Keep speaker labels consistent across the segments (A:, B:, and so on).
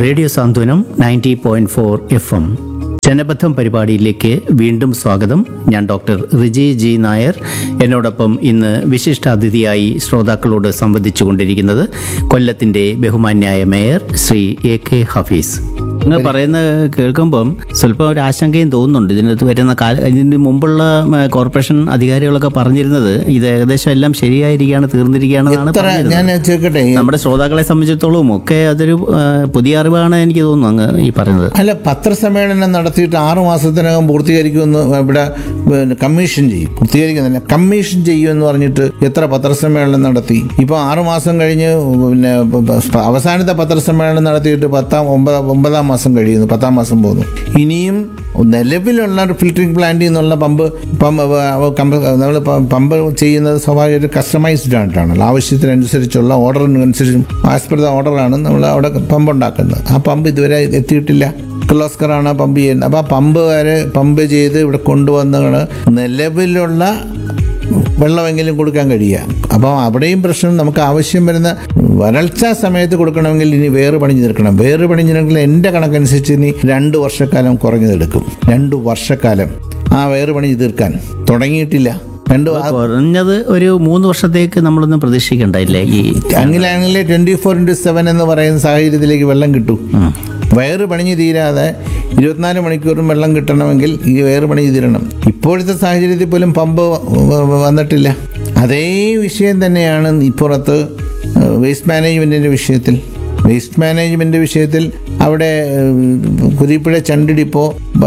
A: Radio Santhwanam ninety point four F M ജനബദ്ധം പരിപാടിയിലേക്ക് വീണ്ടും സ്വാഗതം ഞാൻ ഡോക്ടർ റിജി ജി നായർ എന്നോടൊപ്പം ഇന്ന് വിശിഷ്ടാതിഥിയായി ശ്രോതാക്കളോട് സംവദിച്ചു കൊണ്ടിരിക്കുന്നത് കൊല്ലത്തിൻ്റെ ബഹുമാന്യായ mayor Shri A K Hafeez നിങ്ങൾ പറയുന്നത് കേൾക്കുമ്പം സ്വല്പം ഒരു ആശങ്കയും തോന്നുന്നുണ്ട് ഇതിനകത്ത് വരുന്ന കാല ഇതിന് മുമ്പുള്ള ഉം, കോർപ്പറേഷൻ അധികാരികളൊക്കെ പറഞ്ഞിരുന്നത് ഇത് ഏകദേശം എല്ലാം ശരിയായിരിക്കുകയാണ് തീർന്നിരിക്കുകയാണെന്നാണ്
B: എത്ര
A: പറഞ്ഞിരുന്നത്.
B: ഞാൻ ചോദിക്കട്ടെ
A: നമ്മുടെ ശ്രോതാക്കളെ സംബന്ധിച്ചിടത്തോളം ഒക്കെ അതൊരു ആ, പുതിയ അറിവാണ് എനിക്ക് തോന്നുന്നു അങ്ങ് ഈ പറയുന്നത്
B: അല്ല പത്രസമ്മേളനം നടത്തിയിട്ട് ആറു മാസത്തിനകം പൂർത്തീകരിക്കുമെന്ന് ഇവിടെ പിന്നെ കമ്മീഷൻ ചെയ്യും പൂർത്തീകരിക്കുന്നില്ല കമ്മീഷൻ ചെയ്യുമെന്ന് പറഞ്ഞിട്ട് എത്ര പത്രസമ്മേളനം നടത്തി ഇപ്പൊ ആറു മാസം കഴിഞ്ഞ് പിന്നെ പ- പ- അവസാനത്തെ പത്രസമ്മേളനം നടത്തിയിട്ട് പത്താം ഒമ്പതാം ഒമ്പതാം മാസം കഴിയുന്നു പത്താം മാസം പോകുന്നു ഇനിയും നിലവിലുള്ള ഫിൽറ്ററിംഗ് പ്ലാന്റിൽ നിന്നുള്ള പമ്പ് പമ്പ് നമ്മൾ പമ്പ് ചെയ്യുന്നത് സ്വാഭാവികമായിട്ട് കസ്റ്റമൈസ്ഡ് ആയിട്ടാണല്ലോ ആവശ്യത്തിനനുസരിച്ചുള്ള ഓർഡറിനനുസരിച്ചും ആസ് പെർ ദ ഓർഡറാണ് നമ്മൾ അവിടെ പമ്പ് ഉണ്ടാക്കുന്നത് ആ പമ്പ് ഇതുവരെ എത്തിയിട്ടില്ല കിർലോസ്കറാണ് ആ പമ്പ് ചെയ്യുന്നത് അപ്പോൾ ആ പമ്പ് വരെ പമ്പ് ചെയ്ത് ഇവിടെ കൊണ്ടുവന്നാണ് നിലവിലുള്ള വെള്ളമെങ്കിലും കൊടുക്കാൻ കഴിയുക അപ്പോൾ അവിടെയും പ്രശ്നം നമുക്ക് ആവശ്യം വരുന്ന വരൾച്ച സമയത്ത് കൊടുക്കണമെങ്കിൽ ഇനി വേറ് പണിഞ്ഞു തീർക്കണം വേറ് പണിഞ്ഞു തീർക്കണമെങ്കിൽ എൻ്റെ കണക്കനുസരിച്ച് ഇനി രണ്ട് വർഷക്കാലം കുറഞ്ഞതെടുക്കും രണ്ട് വർഷക്കാലം ആ വേറ് പണിഞ്ഞു തീർക്കാൻ തുടങ്ങിയിട്ടില്ല രണ്ട് ആ-
A: കുറഞ്ഞത് ഒരു മൂന്ന് വർഷത്തേക്ക് നമ്മളൊന്നും പ്രതീക്ഷിക്കണ്ടല്ലേ ഈ
B: അങ്ങനെയാണെങ്കിൽ ട്വൻറ്റി ഫോർ ഇൻറ്റു സെവൻ എന്ന് പറയുന്ന സാഹചര്യത്തിലേക്ക് വെള്ളം കിട്ടും വയറ് പണിഞ്ഞ് തീരാതെ ഇരുപത്തിനാല് മണിക്കൂറും വെള്ളം കിട്ടണമെങ്കിൽ ഈ വയറ് പണിഞ്ഞ് തീരണം ഇപ്പോഴത്തെ സാഹചര്യത്തിൽ പോലും പമ്പ് വ- വ- വന്നിട്ടില്ല അതേ വിഷയം തന്നെയാണ് ഇപ്പുറത്ത് വേസ്റ്റ് മാനേജ്മെൻറ്റിൻ്റെ വിഷയത്തിൽ വേസ്റ്റ് മാനേജ്മെൻറ്റ് വിഷയത്തിൽ അവിടെ ഏഹ്, കുരിപ്പുഴ ചണ്ടിടിപ്പോ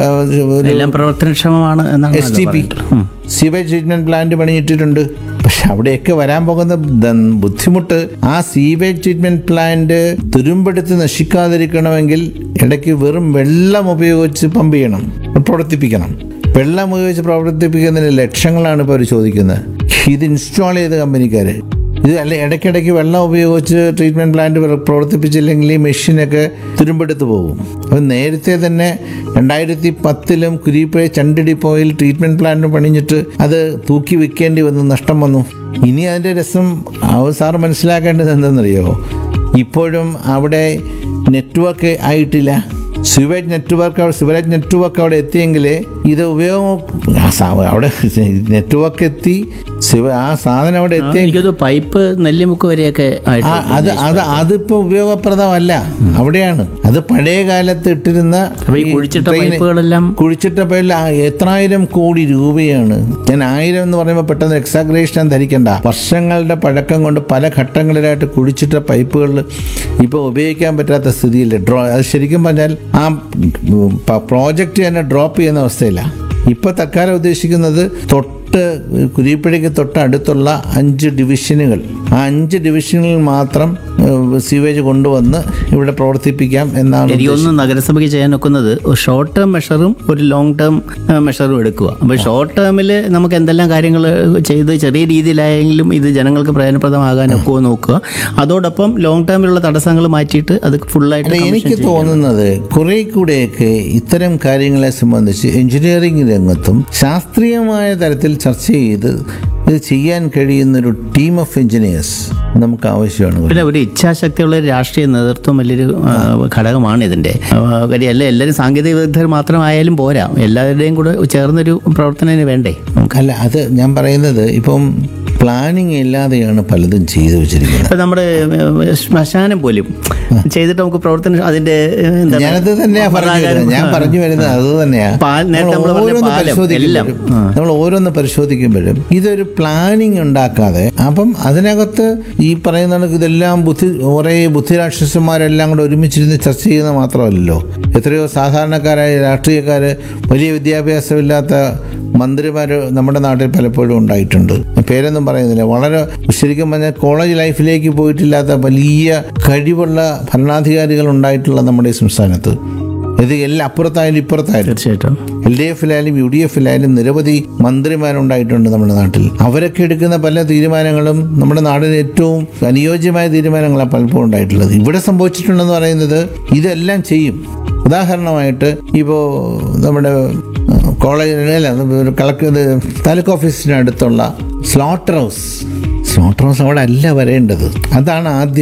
A: എല്ലാം പ്രവർത്തനക്ഷമമാണ് എന്നാണ്
B: എസ് ടി പി
A: ഉം.
B: സീവേജ് ട്രീറ്റ്മെന്റ് പ്ലാന്റ് പണിയിട്ടിട്ടുണ്ട് പക്ഷെ അവിടെയൊക്കെ വരാൻ പോകുന്ന ദ- ബുദ്ധിമുട്ട് ആ സീവേജ് ട്രീറ്റ്മെന്റ് പ്ലാന്റ് തുരുമ്പെടുത്ത് നശിക്കാതിരിക്കണമെങ്കിൽ ഇടയ്ക്ക് വെറും വെള്ളം ഉപയോഗിച്ച് പമ്പ് ചെയ്യണം പ്രവർത്തിപ്പിക്കണം വെള്ളം ഉപയോഗിച്ച് പ്രവർത്തിപ്പിക്കുന്നതിന് ലക്ഷങ്ങളാണ് ഇപ്പോൾ അവർ ചോദിക്കുന്നത് ഇത് ഇൻസ്റ്റാൾ ചെയ്ത കമ്പനിക്കാർ ഇത് അല്ല ഇടയ്ക്കിടയ്ക്ക് വെള്ളം ഉപയോഗിച്ച് ട്രീറ്റ്മെൻറ്റ് പ്ലാന്റ് പ്ര- പ്രവർത്തിപ്പിച്ചില്ലെങ്കിൽ ഈ മെഷീനൊക്കെ തുരുമ്പെടുത്ത് പോകും അപ്പം നേരത്തെ തന്നെ രണ്ടായിരത്തി പത്തിലും കുരിപ്പുഴ ചണ്ടിടിപ്പോയിൽ ട്രീറ്റ്മെൻറ്റ് പ്ലാന്റ് പണിഞ്ഞിട്ട് അത് തൂക്കി വിൽക്കേണ്ടി വന്നു നഷ്ടം വന്നു ഇനി അതിൻ്റെ രസം അവ സാറ് മനസ്സിലാക്കേണ്ടത് എന്തെന്നറിയോ ഇപ്പോഴും അവിടെ നെറ്റ്വർക്ക് ആയിട്ടില്ല സിവേജ് നെറ്റ്വർക്ക് അവിടെ സിവറേജ് നെറ്റ്വർക്ക് അവിടെ എത്തിയെങ്കിൽ ഇത് ഉപയോഗം ആ സാ- അവിടെ നെറ്റ്വർക്ക് എത്തി സിവ ആ സാധനം അവിടെ എത്തി
A: എനിക്കത് പൈപ്പ് നെല്ലിമുക്ക് വരെയൊക്കെ ആയിട്ട്
B: ആ, അത് അത് അതിപ്പോ ഉപയോഗപ്രദമല്ല അവിടെയാണ് അത് പഴയ കാലത്ത് ഇട്ടിരുന്ന
A: അപ്പൊ ഈ കുഴിച്ചിട്ട
B: ട്രെയിന്
A: പൈപ്പുകളെല്ലാം
B: കുഴിച്ചിട്ട പേരിൽ എത്രായിരം കോടി രൂപയാണ് ഞാൻ ആയിരം എന്ന് പറയുമ്പോൾ പെട്ടെന്ന് എക്സാഗ്രേഷൻ ധരിക്കണ്ട വർഷങ്ങളുടെ പഴക്കം കൊണ്ട് പല ഘട്ടങ്ങളിലായിട്ട് കുഴിച്ചിട്ട പൈപ്പുകൾ ഇപ്പോൾ ഉപയോഗിക്കാൻ പറ്റാത്ത സ്ഥിതിയിൽ ഡ്രോ അത് ശരിക്കും പറഞ്ഞാൽ ആ പ്രോജക്റ്റ് തന്നെ ഡ്രോപ്പ് ചെയ്യുന്ന അവസ്ഥയില്ല ഇപ്പൊ തൽക്കാലം ഉദ്ദേശിക്കുന്നത് തൊട്ട് കുരിപ്പുഴയ്ക്ക് തൊട്ട് അടുത്തുള്ള അഞ്ച് ഡിവിഷനുകൾ ആ അഞ്ച് ഡിവിഷനുകളിൽ മാത്രം സീവേജ് കൊണ്ടുവന്ന് ഇവിടെ പ്രവർത്തിപ്പിക്കാം എന്നാണ്
A: എനിക്ക് തോന്നുന്നു നഗരസഭയ്ക്ക് ചെയ്യാൻ ഒക്കുന്നത് ഒരു ഷോർട്ട് ടേം മെഷറും ഒരു ലോങ് ടേം മെഷറും എടുക്കുക അപ്പോൾ ഷോർട്ട് ടേമിൽ നമുക്ക് എന്തെല്ലാം കാര്യങ്ങൾ ചെയ്ത് ചെറിയ രീതിയിലായെങ്കിലും ഇത് ജനങ്ങൾക്ക് പ്രയോജനപ്രദമാകാൻ ഒക്കുമോ നോക്കുക അതോടൊപ്പം ലോങ് ടേമിലുള്ള തടസ്സങ്ങൾ മാറ്റിയിട്ട് അത് ഫുള്ളായിട്ട്
B: അല്ല എനിക്ക് തോന്നുന്നത് കുറെ കൂടെയൊക്കെ ഇത്തരം കാര്യങ്ങളെ സംബന്ധിച്ച് എഞ്ചിനീയറിംഗ് രംഗത്തും ശാസ്ത്രീയമായ തരത്തിൽ ചർച്ച ചെയ്ത് ഇത് ചെയ്യാൻ കഴിയുന്ന ഒരു ടീം ഓഫ് എഞ്ചിനീയേഴ്സ് നമുക്ക് ആവശ്യമാണ്
A: പിന്നെ ഒരു ഇച്ഛാശക്തിയുള്ള ഒരു രാഷ്ട്രീയ നേതൃത്വം വലിയൊരു ആ, ഘടകമാണ് ഇതിന്റെ ആ, കാര്യം അല്ല എല്ലാവരും സാങ്കേതിക വിദഗ്ധർ മാത്രമായാലും പോരാ എല്ലാവരുടെയും കൂടെ ചേർന്നൊരു പ്രവർത്തനം വേണ്ടേ
B: അല്ല അത് ഞാൻ പറയുന്നത് ഇപ്പം പ്ലാനിങ് ഇല്ലാതെയാണ് പലതും ചെയ്തു വെച്ചിരിക്കുന്നത്
A: ഇപ്പൊ നമ്മുടെ ഏഹ്, ശ്മശാനം പോലും ചെയ്തിട്ട് നമുക്ക് പ്രവർത്തനം അതിന്റെ ഏഹ്, എന്താണ്
B: ഞാനത് തന്നെയാ പറഞ്ഞു വരുന്നത് ഞാൻ പറഞ്ഞു വരുന്നത് അത് തന്നെയാ
A: പാൽ- നേരത്തെ
B: നമ്മൾ
A: നമ്മൾ പറഞ്ഞ
B: ഓരോന്ന്
A: പാലം, എല്ലാം.
B: പരിശോധിക്കുമ്പോഴും നമ്മൾ ഓരോന്ന് പരിശോധിക്കുമ്പോഴും ഇതൊരു പ്ലാനിങ് ഉണ്ടാക്കാതെ അപ്പം അതിനകത്ത് ഈ പറയുന്ന കണക്ക് ഇതെല്ലാം ബുദ്ധി കുറേ ബുദ്ധിരാക്ഷസന്മാരെല്ലാം കൂടെ ഒരുമിച്ചിരുന്ന് ചർച്ച ചെയ്യുന്നത് മാത്രമല്ലല്ലോ എത്രയോ സാധാരണക്കാരായ രാഷ്ട്രീയക്കാർ വലിയ വിദ്യാഭ്യാസമില്ലാത്ത മന്ത്രിമാർ നമ്മുടെ നാട്ടിൽ പലപ്പോഴും ഉണ്ടായിട്ടുണ്ട് പേരൊന്നും പറയുന്നില്ല വളരെ ശരിക്കും പറഞ്ഞാൽ കോളേജ് ലൈഫിലേക്ക് പോയിട്ടില്ലാത്ത വലിയ കഴിവുള്ള ഭരണാധികാരികൾ ഉണ്ടായിട്ടുള്ള നമ്മുടെ ഈ സംസ്ഥാനത്ത് ഇത് എല്ലാം അപ്പുറത്തായാലും ഇപ്പുറത്തായാലും
A: തീർച്ചയായിട്ടും
B: എൽ ഡി എഫിലായാലും യു ഡി എഫിലായാലും നിരവധി മന്ത്രിമാരുണ്ടായിട്ടുണ്ട് നമ്മുടെ നാട്ടിൽ അവരൊക്കെ എടുക്കുന്ന പല തീരുമാനങ്ങളും നമ്മുടെ നാടിന് ഏറ്റവും അനുയോജ്യമായ തീരുമാനങ്ങളാണ് പലപ്പോഴും ഉണ്ടായിട്ടുള്ളത് ഇവിടെ സംഭവിച്ചിട്ടുണ്ടെന്ന് പറയുന്നത് ഇതെല്ലാം ചെയ്യും ഉദാഹരണമായിട്ട് ഇപ്പോൾ നമ്മുടെ കോളേജിൽ കളക്ടർ താലൂക്ക് ഓഫീസിന് അടുത്തുള്ള സ്ലോട്ടർ ഹൗസ് സ്ലോട്ടർ ഹൗസ് അവിടെ അല്ല വരേണ്ടത് അതാണ് ആദ്യം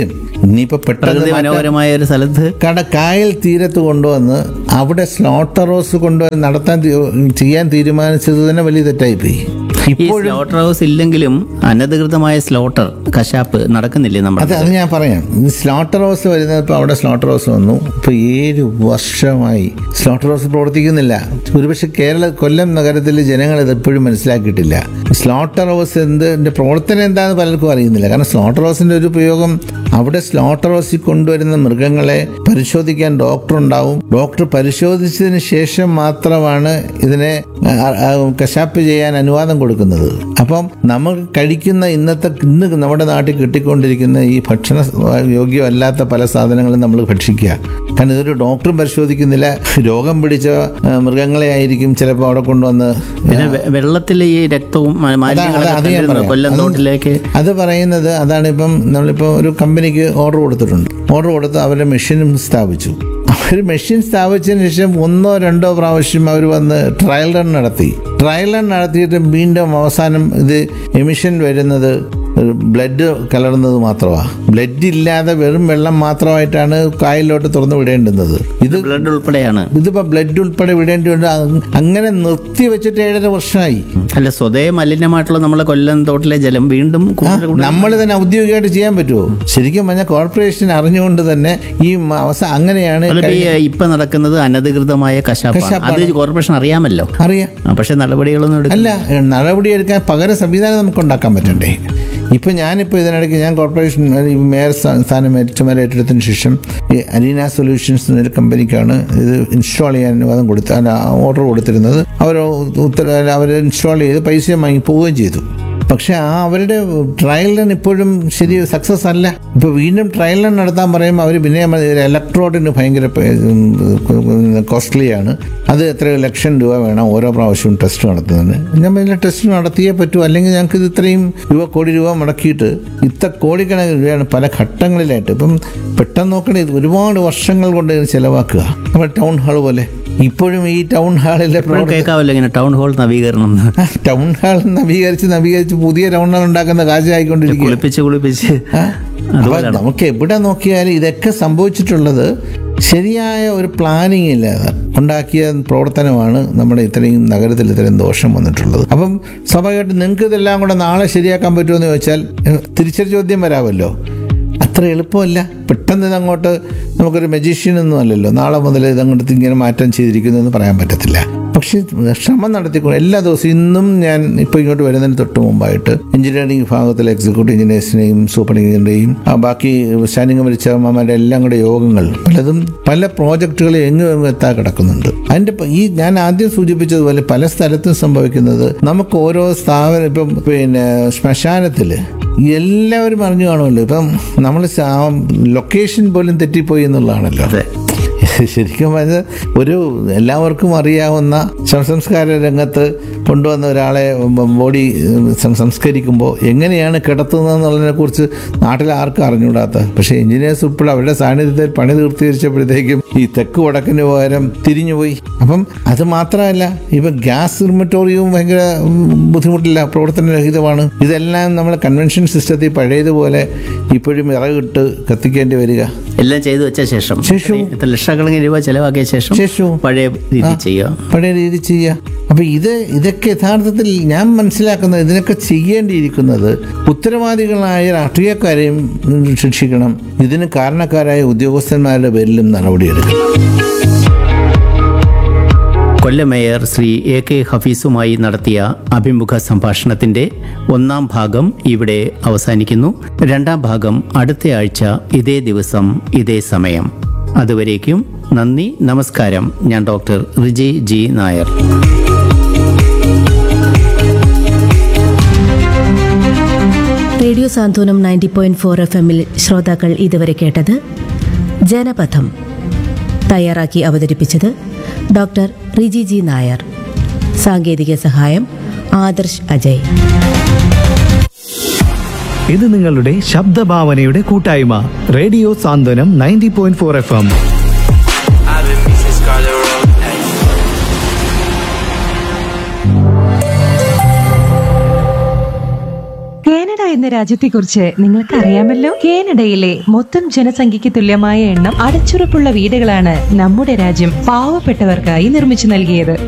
B: ഇനിയിപ്പോ പെട്ടെന്ന്
A: പ്രകൃതി
B: മാറ്റാൻ-
A: മനോഹരമായ ഒരു സ്ഥലത്ത്
B: കട കായൽ തീരത്ത് കൊണ്ടുവന്ന് അവിടെ സ്ലോട്ടർ ഹൗസ് കൊണ്ടുവന്ന് നടത്താൻ തീ- ചെയ്യാൻ തീരുമാനിച്ചത് തന്നെ വലിയ തെറ്റായിപ്പോയി
A: ഈ
B: ഇപ്പോഴും
A: സ്ലോട്ടർ ഹൗസ് ഇല്ലെങ്കിലും അനധികൃതമായ സ്ലോട്ടർ കശാപ്പ് നടക്കുന്നില്ലേ
B: അത്
A: നമ്മുടെ
B: അത് ഞാൻ പറയാം ഈ സ്ലോട്ടർ ഹൗസ് വരുന്നത് ഇപ്പോൾ അവിടെ സ്ലോട്ടർ ഹൗസ് വന്നു ഇപ്പോൾ ഏഴ് വർഷമായി സ്ലോട്ടർ ഹൗസ് പ്രവർത്തിക്കുന്നില്ല ഒരുപക്ഷെ കേരള കൊല്ലം നഗരത്തിലെ ജനങ്ങൾ ഇത് ഇപ്പോഴും മനസ്സിലാക്കിയിട്ടില്ല സ്ലോട്ടർ ഹൗസ് എന്തിൻ്റെ പ്രവർത്തനം എന്താണെന്ന് പലർക്കും അറിയുന്നില്ല കാരണം സ്ലോട്ടർ ഹൗസിൻ്റെ ഒരു ഉപയോഗം അവിടെ സ്ലോട്ടർ ഹൗസിൽ കൊണ്ടുവരുന്ന മൃഗങ്ങളെ പരിശോധിക്കാൻ ഡോക്ടർ ഉണ്ടാവും ഡോക്ടർ പരിശോധിച്ചതിന് ശേഷം മാത്രമാണ് ഇതിനെ ആ, ആ, കശാപ്പ് ചെയ്യാൻ അനുവാദം കൊടുക്കുന്നത് അപ്പം നമുക്ക് കഴിക്കുന്ന ഇന്നത്തെ ഇന്ന് നമ്മുടെ നാട്ടിൽ കിട്ടിക്കൊണ്ടിരിക്കുന്ന ഈ ഭക്ഷണ യോഗ്യമല്ലാത്ത പല സാധനങ്ങളും നമ്മൾ ഭക്ഷിക്കുക കാരണം ഇതൊരു ഡോക്ടറും പരിശോധിക്കുന്നില്ല രോഗം പിടിച്ച ആ, മൃഗങ്ങളെ ആയിരിക്കും ചിലപ്പോൾ അവിടെ കൊണ്ടുവന്ന്
A: പിന്നെ വെ- വെള്ളത്തിലെ ഈ രക്തവും മ-
B: അതാ-
A: മാലിന്യങ്ങളൊക്കെ
B: അത് അത് ഞാൻ
A: കണ്ടിരുന്നു.
B: പറയാം.
A: കൊല്ലം
B: അത്
A: തോട്ടിലേക്ക്
B: അത് പറയുന്നത് അതാണ് ഇപ്പം നമ്മളിപ്പോൾ ഒരു കമ്പനിക്ക് ഓർഡർ കൊടുത്തിട്ടുണ്ട് ഓർഡർ കൊടുത്ത് അവരുടെ മെഷീനും സ്ഥാപിച്ചു അവർ മെഷീൻ സ്ഥാപിച്ചതിന് ശേഷം ഒന്നോ രണ്ടോ പ്രാവശ്യം അവർ വന്ന് ട്രയൽ റൺ നടത്തി ട്രയൽ റൺ നടത്തിയിട്ട് വീണ്ടും അവസാനം ഇത് എമിഷൻ വരുന്നത് ബ്ലഡ് കലർന്നത് മാത്രമാണ് ബ്ലഡ് ഇല്ലാതെ വെറും വെള്ളം മാത്രമായിട്ടാണ് കായലിലോട്ട് തുറന്നു വിടേണ്ടുന്നത് ഇത്
A: ബ്ലഡ് ഉൾപ്പെടെയാണ്
B: ഇതിപ്പോൾ ബ്ലഡ് ഉൾപ്പെടെ വിടേണ്ടിയുണ്ട് അ- അങ്ങനെ നിർത്തി വെച്ചിട്ട് ഏഴര വർഷമായി
A: അല്ല സ്വതേ മലിനമായിട്ടുള്ള നമ്മളെ കൊല്ലം തോട്ടിലെ ജലം വീണ്ടും കൂടുതൽ കൂടുതൽ
B: നമ്മൾ തന്നെ ഔദ്യോഗികമായിട്ട് ചെയ്യാൻ പറ്റുമോ ശരിക്കും പറഞ്ഞാൽ കോർപ്പറേഷൻ അറിഞ്ഞുകൊണ്ട് തന്നെ ഈ മ- അവസാനം അങ്ങനെയാണ്
A: അതിപ്പോ ഈ ഇപ്പൊ നടക്കുന്നത് അനധികൃതമായ കശാപ്പാണ്
B: കശാപ്പാണ്.
A: അത് കോർപ്പറേഷൻ അറിയാമല്ലോ
B: അറിയാം
A: ആ, പക്ഷെ നടപടികളൊന്നും എടുക്കും
B: അല്ല നടപടിയെടുക്കാൻ പകര സംവിധാനം നമുക്ക് ഉണ്ടാക്കാൻ പറ്റണ്ടേ ഇപ്പം ഞാനിപ്പോൾ ഇതിനിടയ്ക്ക് ഞാൻ കോർപ്പറേഷൻ ഈ മേയർ സ്ഥാ- സ്ഥാനം ചുമതല ഏറ്റെടുത്തതിന് ശേഷം ഈ അലീന സൊല്യൂഷൻസ് എന്നൊരു കമ്പനിക്കാണ് ഇത് ഇൻസ്റ്റാൾ ചെയ്യാൻ അനുവാദം കൊടുത്ത അല്ല ഓർഡർ കൊടുത്തിരുന്നത് അവർ ഉത്തര അവർ ഇൻസ്റ്റാൾ ചെയ്ത് പൈസ വാങ്ങി പോവുകയും ചെയ്തു പക്ഷെ ആ അവരുടെ ട്രയൽ റൺ ഇപ്പോഴും ശരി സക്സസ് അല്ല ഇപ്പോൾ വീണ്ടും ട്രയൽ റൺ നടത്താൻ പറയുമ്പോൾ അവർ പിന്നെ ഇലക്ട്രോഡിന് ഭയങ്കര കോസ്റ്റ്ലിയാണ് അത് എത്ര ലക്ഷം രൂപ വേണം ഓരോ പ്രാവശ്യവും ടെസ്റ്റ് നടത്തുന്നതിന് ഞാൻ പറഞ്ഞ ടെസ്റ്റ് നടത്തിയേ പറ്റൂ അല്ലെങ്കിൽ ഞങ്ങൾക്ക് ഇത് ഇത്രയും രൂപ കോടി രൂപ മുടക്കിയിട്ട് ഇത്ര കോടിക്കണക്കിന് രൂപയാണ് പല ഘട്ടങ്ങളിലായിട്ട് ഇപ്പം പെട്ടെന്ന് നോക്കണേ ഇത് ഒരുപാട് വർഷങ്ങൾ കൊണ്ട് ഇത് ചെലവാക്കുക നമ്മുടെ ടൗൺ ഹാൾ പോലെ ഇപ്പോഴും ഈ ടൗൺ ഹാളിലെ
A: ഇപ്പോഴും കേൾക്കാമല്ലോ ഇങ്ങനെ ടൗൺ ഹാൾ നവീകരണം എന്ന്.
B: ടൗൺ ഹാൾ നവീകരിച്ച് നവീകരിച്ച് പുതിയ ടൗൺ ഹാൾ ഉണ്ടാക്കുന്ന കാഴ്ചയായിക്കൊണ്ടിരിക്കുക
A: കുളിപ്പിച്ച് കുളിപ്പിച്ച്
B: അപ്പൊ
A: അതുപോലെയാണ്
B: നമുക്ക് എവിടെ നോക്കിയാലും ഇതൊക്കെ സംഭവിച്ചിട്ടുള്ളത് ശരിയായ ഒരു പ്ലാനിങ് ഇല്ലാതെ ഉണ്ടാക്കിയ പ്രവർത്തനമാണ് നമ്മുടെ ഇത്രയും നഗരത്തിൽ ഇത്രയും ദോഷം വന്നിട്ടുള്ളത് അപ്പം സ്വാഭാവികമായിട്ടും നിങ്ങൾക്ക് ഇതെല്ലാം കൂടെ നാളെ ശരിയാക്കാൻ പറ്റുമെന്ന് ചോദിച്ചാൽ ഏഹ്, തിരിച്ചൊരു ചോദ്യം വരാമല്ലോ അത്ര എളുപ്പമല്ല പെട്ടെന്ന് ഇതങ്ങോട്ട് നമുക്കൊരു മജീഷ്യനൊന്നും അല്ലല്ലോ നാളെ മുതൽ ഇതങ്ങോട്ട് ഇങ്ങനെ മാറ്റം ചെയ്തിരിക്കുന്നു എന്ന് പറയാൻ പറ്റത്തില്ല പക്ഷേ ശ്രമം നടത്തിക്കൊണ്ട് എല്ലാ ദിവസവും ഇന്നും ഞാൻ ഇപ്പോൾ ഇങ്ങോട്ട് വരുന്നതിന് തൊട്ട് മുമ്പായിട്ട് എഞ്ചിനീയറിംഗ് വിഭാഗത്തിലെ എക്സിക്യൂട്ടീവ് എഞ്ചിനീയേഴ്സിനെയും സൂപ്പർ എഞ്ചിനീയറിൻ്റെയും ബാക്കി സ്റ്റാൻഡിംഗ് മരിച്ചവന്മാരുടെ എല്ലാം കൂടെ യോഗങ്ങൾ പലതും പല പ്രോജക്റ്റുകളും എങ്ങും എങ്ങും എത്താൻ കിടക്കുന്നുണ്ട് അതിൻ്റെ പ- ഈ ഞാൻ ആദ്യം സൂചിപ്പിച്ചതുപോലെ പല സ്ഥലത്തും സംഭവിക്കുന്നത് നമുക്ക് ഓരോ സ്ഥാപനം ഇപ്പം പിന്നെ ശ്മശാനത്തിൽ എല്ലാവരും അറിഞ്ഞു കാണുമല്ലോ ഇപ്പം നമ്മൾ ലൊക്കേഷൻ പോലും തെറ്റിപ്പോയി എന്നുള്ളതാണല്ലോ
A: അതെ
B: ശരിക്കും പറഞ്ഞാൽ ഒരു എല്ലാവർക്കും അറിയാവുന്ന ശവസംസ്കാര രംഗത്ത് കൊണ്ടുവന്ന ഒരാളെ ബോഡി സംസ്കരിക്കുമ്പോൾ എങ്ങനെയാണ് കിടത്തുന്നത് എന്നുള്ളതിനെ കുറിച്ച് നാട്ടിൽ ആർക്കും അറിഞ്ഞുകൂടാത്ത പക്ഷേ എഞ്ചിനീയേഴ്സ് ഉൾപ്പെടെ അവരുടെ സാന്നിധ്യത്തിൽ പണി തീർത്തീകരിച്ചപ്പോഴത്തേക്കും ഈ തെക്ക് വടക്കിന് പകരം തിരിഞ്ഞുപോയി അപ്പം അത് മാത്രമല്ല ഇപ്പം ഗ്യാസ് ക്രിമറ്റോറിയവും ഭയങ്കര ഉം, ബുദ്ധിമുട്ടില്ല പ്രവർത്തനരഹിതമാണ് ഇതെല്ലാം നമ്മൾ കൺവെൻഷൻ സിസ്റ്റത്തിൽ പഴയതുപോലെ ഇപ്പോഴും ഇറകിട്ട് കത്തിക്കേണ്ടി വരിക
A: എല്ലാം ചെയ്തു വെച്ച ശേഷം
B: ശേഷവും.
A: ഇത്ര ലക്ഷക്കണക്കിന് രൂപ ചെലവാക്കിയ ശേഷം
B: ശേഷവും
A: പഴയ രീതി ചെയ്യുക
B: പഴയ രീതി ചെയ്യുക അപ്പൊ ഇത് ഇതൊക്കെ യഥാർത്ഥത്തിൽ ഞാൻ മനസ്സിലാക്കുന്നത് ഇതിനൊക്കെ ചെയ്യേണ്ടിയിരിക്കുന്നത് ഉത്തരവാദികളായ രാഷ്ട്രീയക്കാരെയും ശിക്ഷിക്കണം ഇതിന് കാരണക്കാരായ ഉദ്യോഗസ്ഥന്മാരുടെ പേരിലും നടപടിയെടുക്കണം
A: Kollam mayor Shri A K ഹഫീസുമായി നടത്തിയ അഭിമുഖ സംഭാഷണത്തിന്റെ ഒന്നാം ഭാഗം ഇവിടെ അവസാനിക്കുന്നു രണ്ടാം ഭാഗം അടുത്ത ആഴ്ച ഇതേ ദിവസം ഇതേ സമയം അതുവരേക്കും നന്ദി നമസ്കാരം ഞാൻ doctor Riji G Nair
C: radio Santhwanam ninety point four F എമ്മിൽ ശ്രോതാക്കൾ ഇതുവരെ കേട്ടത് ജനപഥം തയ്യാറാക്കി അവതരിപ്പിച്ചത് ഡോക്ടർ റിജി ജി നായർ സാങ്കേതിക സഹായം ആദർശ് അജയ്
D: ഇത് നിങ്ങളുടെ ശബ്ദഭാവനയുടെ കൂട്ടായ്മ radio Santhwanam ninety point four F M
E: I've been missing Scarlet Road. Hey.
F: Canada എന്ന രാജ്യത്തെക്കുറിച്ച് നിങ്ങൾക്ക് അറിയാമല്ലോ കാനഡയിലെ മൊത്തം ജനസംഖ്യയ്ക്ക് തുല്യമായ എണ്ണം അടച്ചുറപ്പുള്ള വീടുകളാണ് നമ്മുടെ രാജ്യം പാവപ്പെട്ടവർക്കായി നിർമ്മിച്ചു നൽകിയത്